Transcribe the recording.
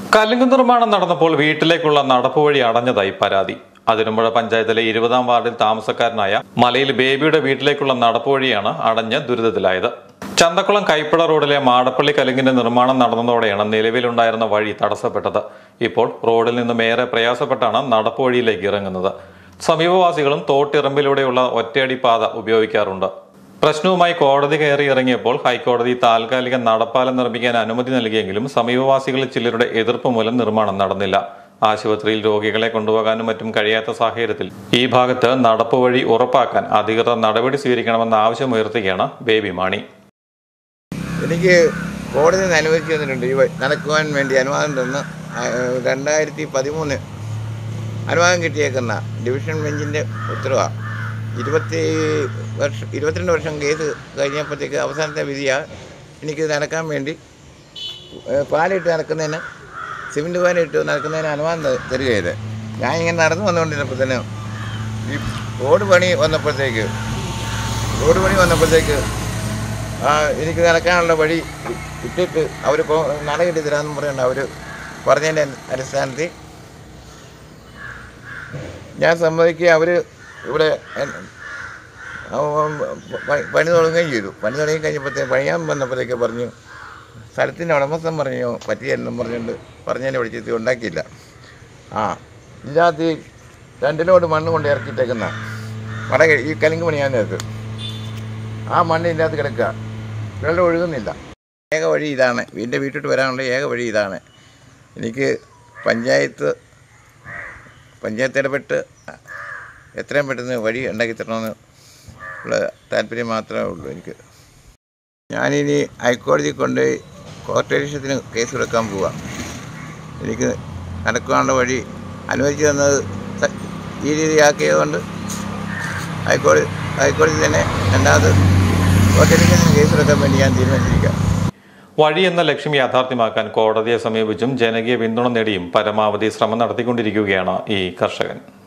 കലുങ്ക് നിർമ്മാണം നടന്നപ്പോൾ വീട്ടിലേക്കുള്ള നടപ്പുവഴി അടഞ്ഞതായി പരാതി അതിരമ്പുഴ പഞ്ചായത്തിലെ ഇരുപതാം വാർഡിൽ താമസക്കാരനായ മലയിൽ ബേബിയുടെ വീട്ടിലേക്കുള്ള നടപ്പുവഴിയാണ് അടഞ്ഞ് ദുരിതത്തിലായത് ചന്തക്കുളം കൈപ്പട റോഡിലെ മാടപ്പള്ളി കലുങ്കിന്റെ നിർമ്മാണം നടന്നതോടെയാണ് നിലവിലുണ്ടായിരുന്ന വഴി തടസ്സപ്പെട്ടത് ഇപ്പോൾ റോഡിൽ നിന്നും ഏറെ പ്രയാസപ്പെട്ടാണ് നടപ്പുവഴിയിലേക്ക് ഇറങ്ങുന്നത് സമീപവാസികളും തോട്ടിറമ്പിലൂടെയുള്ള ഒറ്റയടി പാത ഉപയോഗിക്കാറുണ്ട് പ്രശ്നവുമായി കോടതി കയറി ഇറങ്ങിയപ്പോൾ ഹൈക്കോടതി താൽക്കാലിക നടപ്പാലം നിർമ്മിക്കാൻ അനുമതി നൽകിയെങ്കിലും സമീപവാസികളിൽ ചിലരുടെ എതിർപ്പ് മൂലം നിർമ്മാണം നടന്നില്ല ആശുപത്രിയിൽ രോഗികളെ കൊണ്ടുപോകാനും മറ്റും കഴിയാത്ത സാഹചര്യത്തിൽ ഈ ഭാഗത്ത് നടപ്പുവഴി ഉറപ്പാക്കാൻ അധികൃതർ നടപടി സ്വീകരിക്കണമെന്ന ആവശ്യമുയർത്തുകയാണ് ബേബി മാണി എനിക്ക് കോടതി നിന്ന് അനുവദിച്ചു തന്നിട്ടുണ്ട് ഈ വഴി നടക്കുവാൻ വേണ്ടി അനുവാദം തന്ന് ആ, രണ്ടായിരത്തി പതിമൂന്ന് അനുവാദം കിട്ടിയേക്കുന്ന ഡിവിഷൻ ബെഞ്ചിൻ്റെ ഉത്തരവാണ് ഇരുപത്തി വർഷം ഇരുപത്തിരണ്ട് വർഷം കേസ് കഴിഞ്ഞപ്പോഴത്തേക്ക് അവസാനത്തെ വിധിയാണ് എനിക്ക് നടക്കാൻ വേണ്ടി ഏ, പാലിട്ട് നടക്കുന്നതിന് സിമെൻറ്റ് പാലിട്ട് നടക്കുന്നതിന് അനുവാദം ത- തരികയത് ഞാൻ ഇങ്ങനെ നടന്നു വന്നുകൊണ്ടിരുന്നപ്പോൾ തന്നെ ഈ റോഡ് പണി വന്നപ്പോഴത്തേക്ക് റോഡ് പണി വന്നപ്പോഴത്തേക്ക് ആ, എനിക്ക് നടക്കാനുള്ള വഴി ഇട്ടിട്ട് അവർ നട കെട്ടി തരാമെന്ന് പറയുന്നുണ്ട് അവർ പറഞ്ഞതിൻ്റെ അടിസ്ഥാനത്തിൽ ഞാൻ സമ്മതിക്കുക അവർ ഇവിടെ എൻ- ആ, പ- പണി തുടങ്ങുകയും ചെയ്തു പണി തുടങ്ങി കഴിഞ്ഞപ്പോഴത്തേ പണിയാൻ വന്നപ്പോഴത്തേക്ക് പറഞ്ഞു സ്ഥലത്തിൻ്റെ ഉടമസ്ഥൻ പറഞ്ഞു പറ്റിയെന്നും പറഞ്ഞുകൊണ്ട് പറഞ്ഞതിനെ വിളിച്ചിട്ട് ഉണ്ടാക്കിയില്ല ആ ഇതിനകത്ത് ഈ രണ്ടിലോട് മണ്ണ് കൊണ്ട് ഇറക്കിയിട്ടേക്കുന്ന മട ഈ കലിങ്ക് പണിയാൻ നേരത്ത് ആ മണ്ണ് ഇതിൻ്റെ അകത്ത് കിടക്കുക വെള്ളം ഒഴുകുന്നില്ല ഏക വഴി ഇതാണ് എൻ്റെ വീട്ടിട്ട് വരാനുള്ള ഏക വഴി ഇതാണ് എനിക്ക് പഞ്ചായത്ത് പഞ്ചായത്ത് ഇടപെട്ട് എത്രയും പെട്ടെന്ന് വഴി ഉണ്ടാക്കി തരണമെന്ന് ഉള്ള താല്പര്യം മാത്രമേ ഉള്ളൂ എനിക്ക് ഞാനിനി ഹൈക്കോടതി കൊണ്ടുപോയി കോർട്ടേഷത്തിന് കേസ് കൊടുക്കാൻ പോവാം എനിക്ക് നടക്കാനുള്ള വഴി അനുവദിച്ചു തന്നത് ത- ഈ രീതിയാക്കിയതുകൊണ്ട് ഹൈക്കോടതി ഹൈക്കോടതി തന്നെ രണ്ടാമത് കോർട്ടേഷന് കേസ് കൊടുക്കാൻ വേണ്ടി ഞാൻ തീരുമാനിച്ചിരിക്കുക വഴി എന്ന ലക്ഷ്യം യാഥാർത്ഥ്യമാക്കാൻ കോടതിയെ സമീപിച്ചും ജനകീയ പിന്തുണ നേടിയും പരമാവധി ശ്രമം നടത്തിക്കൊണ്ടിരിക്കുകയാണ് ഈ കർഷകൻ